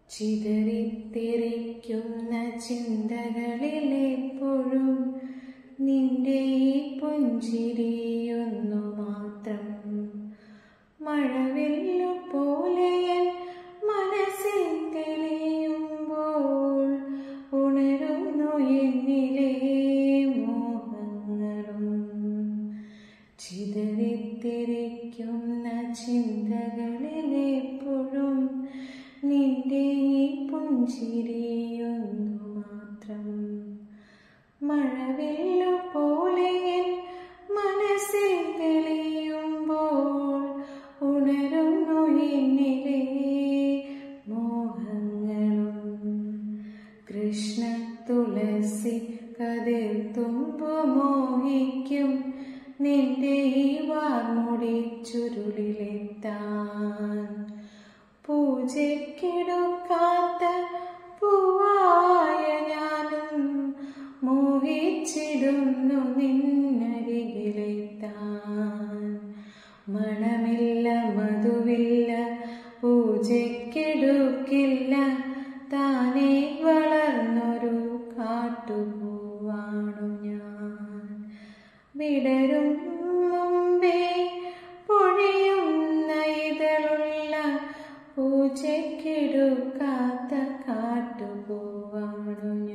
ചിതറിത്തെറിക്കുന്ന ചിന്തകളിലെപ്പോഴും നിന്റെ ഈ പുഞ്ചിരിയൊന്നു മാത്രം മഴവില്ലു പോലെ എൻ മനസ്സിൽ തെളിയുമ്പോൾ ഉണരുന്നു എന്നിലെ മോഹങ്ങളും ചിതറിത്തെറിക്കുന്ന ചിന്തകളിലെപ്പോഴും നിന്റെ ഈ പുഞ്ചിരിയൊന്നു മാത്രം മഴവില്ലു പോലെ എൻ മനസ്സിൽ തെളിയുമ്പോൾ ഉണരുന്നു എന്നിലെ മോഹങ്ങളും കൃഷ്ണ തുളസി കതിർ തുമ്പു മോഹിക്കും നിന്റെ ഈ വാർമുടി ചുരുളിലെത്താൻ പൂജയ്ക്കെടുക്കാത്ത പൂവായ ഞാനും മോഹിച്ചിടുന്നു നിന്നരികിലെത്താൻ മണമില്ല മധുവില്ല പൂജയ്ക്കെടുക്കില്ല താനേ വളർന്നൊരു കാട്ടുപൂവാണു ഞാൻ വിടരും മുമ്പേ പൊഴിയുന്ന ഇതളുള്ള പൂജയ്ക്കെടുക്കാത്ത കാട്ടുപൂവാണു